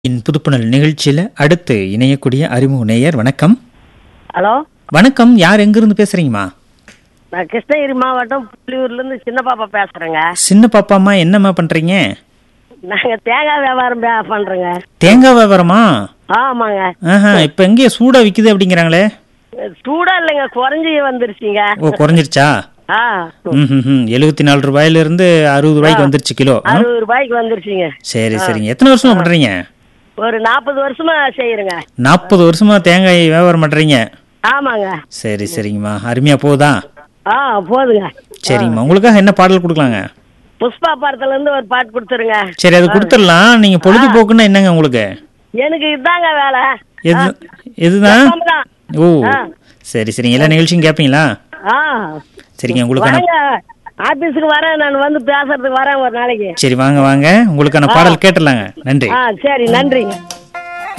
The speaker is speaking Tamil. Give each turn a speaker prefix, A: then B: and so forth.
A: இன் புதுப்புணல் நிகழ்ச்சியில அடுத்து இணையக்கூடிய அறிமுக நேயர் வணக்கம்
B: ஹலோ
A: வணக்கம் யார் எங்கிருந்து பேசுறீங்கம்மா
B: நான் கிருஷ்ணகிரி மாவட்டம் புள்ளியூர்லேருந்து சின்ன பாப்பா பேசுகிறேங்க
A: சின்ன பாப்பாம்மா என்னம்மா பண்றீங்க
B: நாங்கள் தேங்காய் வியாபாரம் பே- பண்றோங்க
A: தேங்காய் வியாபாரமா
B: ஆமாங்க
A: ஆஹா இப்ப எங்கே சூடா விக்குது அப்படிங்கிறாங்களே
B: சூடா இல்லைங்க குறைஞ்சி வந்துருச்சுங்க
A: ஓ குறைஞ்சிருச்சா
B: ஆ
A: ம் ம், ம் எழுபத்தி நாலு ரூபாயில இருந்து அறுபது ரூபாய்க்கு வந்துருச்சு கிலோ ஆ?
B: அறுபது ரூபாய்க்கு வந்துருச்சுங்க
A: சரி சரிங்க எத்தனை வருஷமா பண்றீங்க
B: ஒரு நாற்பது வருஷமா செய்யறேங்க
A: நாற்பது வருஷமா தேங்காய் வியாபாரம் பண்றீங்க
B: ஆமாங்க
A: சரி சரிங்கம்மா அருமையா போகுதா
B: ஆ போதுங்க
A: சரிங்கம்மா உங்களுக்காக என்ன பாடல் கொடுக்கலாங்க
B: புஷ்பா படத்துல இருந்து ஒரு பாட்டு கொடுத்துருங்க
A: சரி அது கொடுத்துடலாம் நீங்க பொழுதுபோக்குன்னா என்னங்க உங்களுக்கு
B: எனக்கு இதாங்க வேலை
A: எது எதுதான்
B: தான்.
A: ஓ
B: ஆ.
A: சரி சரிங்க எல்லா நிகழ்ச்சியும் கேட்பீங்களா
B: ஆ
A: சரிங்க உங்களுக்கான
B: வாங்க ஆபீஸுக்கு வரேன் நான் வந்து பேசுறதுக்கு வரேன் ஒரு நாளைக்கு
A: சரி வாங்க வாங்க உங்களுக்கான பாடல் கேட்டுடலாங்க நன்றி
B: ஆ சரி நன்றிங்க